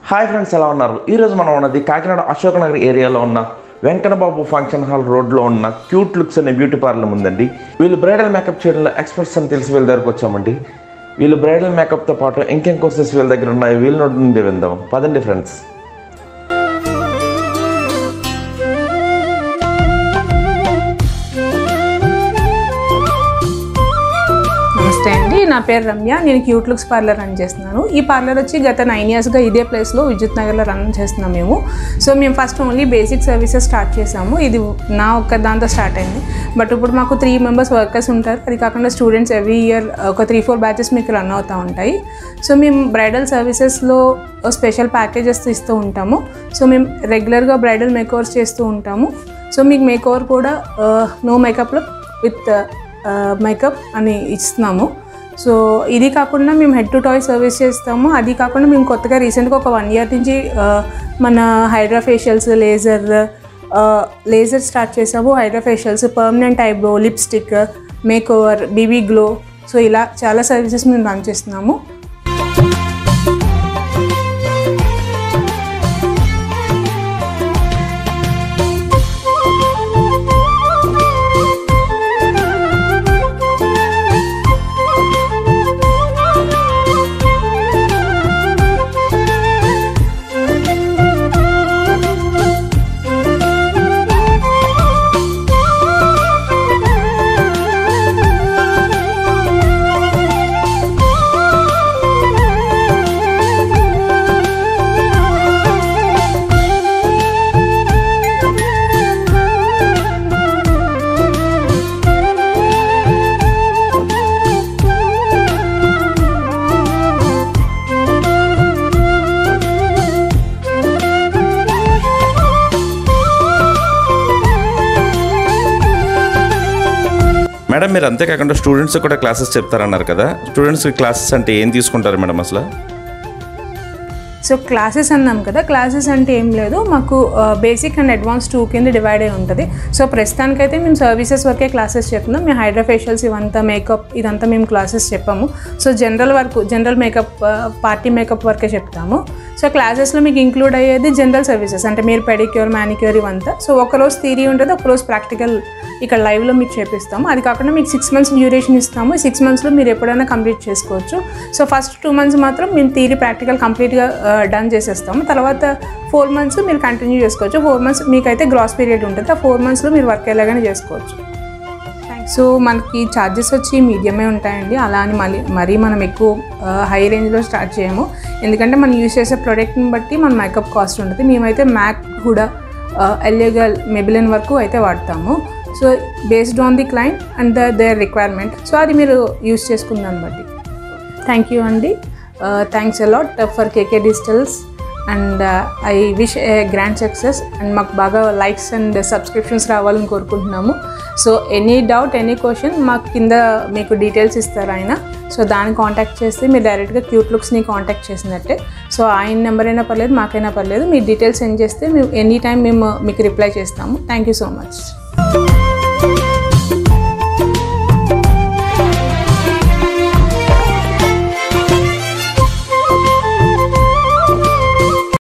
hi friends ఎలా ఉన్నారు ఈరోజు మనం ఉన్నది కాకినాడ అశోక్ నగర్ ఏరియాలో ఉన్న వెంకటబాబు ఫంక్షన్ హాల్ రోడ్లో ఉన్న క్యూట్ లుక్స్ అనే బ్యూటీ పార్లర్ ఉందండి వీళ్ళు బ్రైడల్ మేకప్ చేయడంలో ఎక్స్పర్ట్స్ అని తెలిసి వీళ్ళ దగ్గరకు వచ్చామండి వీళ్ళు బ్రైడల్ మేకప్తో పాటు ఇంకేం కోర్సెస్ వీళ్ళ దగ్గర ఉన్నాయి వీళ్ళ నోటి నుండి విందాం పదండి ఫ్రెండ్స్ నమస్తే అండి నా పేరు రమ్య నేను క్యూట్ లుక్స్ పార్లర్ రన్ చేస్తున్నాను ఈ పార్లర్ వచ్చి గత నైన్ ఇయర్స్గా ఇదే ప్లేస్లో విద్యుత్ నగర్లో రన్ చేస్తున్నాం మేము సో మేము first only basic services start చేసాము ఇది నా ఒక్క దాంతో స్టార్ట్ అయింది బట్ ఇప్పుడు మాకు త్రీ మెంబర్స్ వర్కర్స్ ఉంటారు అది కాకుండా స్టూడెంట్స్ ఎవ్రీ ఇయర్ ఒక త్రీ ఫోర్ బ్యాచెస్ మీకు రన్ అవుతూ ఉంటాయి సో మేము బ్రైడల్ సర్వీసెస్లో స్పెషల్ ప్యాకేజెస్ ఇస్తూ ఉంటాము సో మేము రెగ్యులర్గా బ్రైడల్ మేకోవర్స్ చేస్తూ ఉంటాము సో మీకు మేకోవర్ కూడా నో మేకప్లో విత్ మేకప్ అని ఇస్తున్నాము సో ఇది కాకుండా మేము హెడ్ టు టాయ్ సర్వీస్ చేస్తాము అది కాకుండా మేము కొత్తగా రీసెంట్గా ఒక వన్ ఇయర్ నుంచి ఆ, మన hydra facials laser laser start చేసాము hydra facials permanent eyebrow lipstick makeover BB glow so ఇలా చాలా సర్వీసెస్ మేము రన్ చేస్తున్నాము మేడం మీరు అంతేకాకుండా స్టూడెంట్స్ కూడా క్లాసెస్ చెప్తారన్నారు కదా స్టూడెంట్స్కి క్లాసెస్ అంటే ఏం తీసుకుంటారు మేడం అసలు సో క్లాసెస్ అన్నాం కదా క్లాసెస్ అంటే ఏం లేదు మాకు బేసిక్ అండ్ అడ్వాన్స్ టూ కింద డివైడ్ అయి ఉంటుంది సో ప్రస్తుతానికైతే మేము సర్వీసెస్ వరకే క్లాసెస్ చెప్తున్నాం మేము హైడ్రా ఫేషియల్స్ ఇవంతా మేకప్ ఇదంతా మేము క్లాసెస్ చెప్పాము సో జనరల్ వరకు జనరల్ మేకప్ పార్టీ మేకప్ వరకే చెప్తాము సో క్లాసెస్లో మీకు ఇంక్లూడ్ అయ్యేది జనరల్ సర్వీసెస్ అంటే మీరు పెడిక్యూర్ మ్యానిక్యూర్ ఇవంతా సో ఒకరోజు థియరీ ఉంటుంది ఒకరోజు ప్రాక్టికల్ ఇక్కడ లైవ్లో మీకు చేపిస్తాము అది కాకుండా మీకు సిక్స్ మంత్స్ డ్యూరేషన్ ఇస్తాము సిక్స్ మంత్స్లో మీరు ఎప్పుడైనా కంప్లీట్ చేసుకోవచ్చు సో ఫస్ట్ టూ మంత్స్ మాత్రం మేము థియరీ ప్రాక్టికల్ కంప్లీట్గా డన్ చేసేస్తాము తర్వాత ఫోర్ మంత్స్ మీరు కంటిన్యూ చేసుకోవచ్చు ఫోర్ మంత్స్ మీకైతే గ్రాస్ పీరియడ్ ఉంటుంది ఆ ఫోర్ మంత్స్లో మీరు వర్క్ ఎలాగైనా చేసుకోవచ్చు సో మనకి ఛార్జెస్ వచ్చి మీడియమే ఉంటాయండి అలా అని మళ్ళీ మరీ మనం ఎక్కువ హై రేంజ్లో స్టార్ట్ చేయము ఎందుకంటే మనం యూజ్ చేసే ప్రోడక్ట్ని బట్టి మన మేకప్ కాస్ట్ ఉంటుంది మేమైతే మ్యాక్ కూడా ఎల్ఏగల్ మెబిలిన్ వరకు అయితే వాడతాము so based on the client and the their requirement so అది మీరు యూజ్ చేసుకున్న దాన్ని బట్టి థ్యాంక్ యూ అండి thanks a lot for KK Digitals and I wish a grand success and మాకు బాగా లైక్స్ అండ్ సబ్స్క్రిప్షన్స్ రావాలని కోరుకుంటున్నాము so any doubt any question మాకు కింద మీకు డీటెయిల్స్ ఇస్తారు ఆయన సో దాన్ని కాంటాక్ట్ చేస్తే మీరు డైరెక్ట్గా క్యూట్ లుక్స్ని కాంటాక్ట్ చేసినట్టే సో ఆయన నెంబర్ అయినా పర్లేదు మాకైనా పర్లేదు మీ డీటెయిల్స్ సెండ్ చేస్తే మేము ఎనీ టైం మేము మీకు రిప్లై చేస్తాము థ్యాంక్ యూ సో మచ్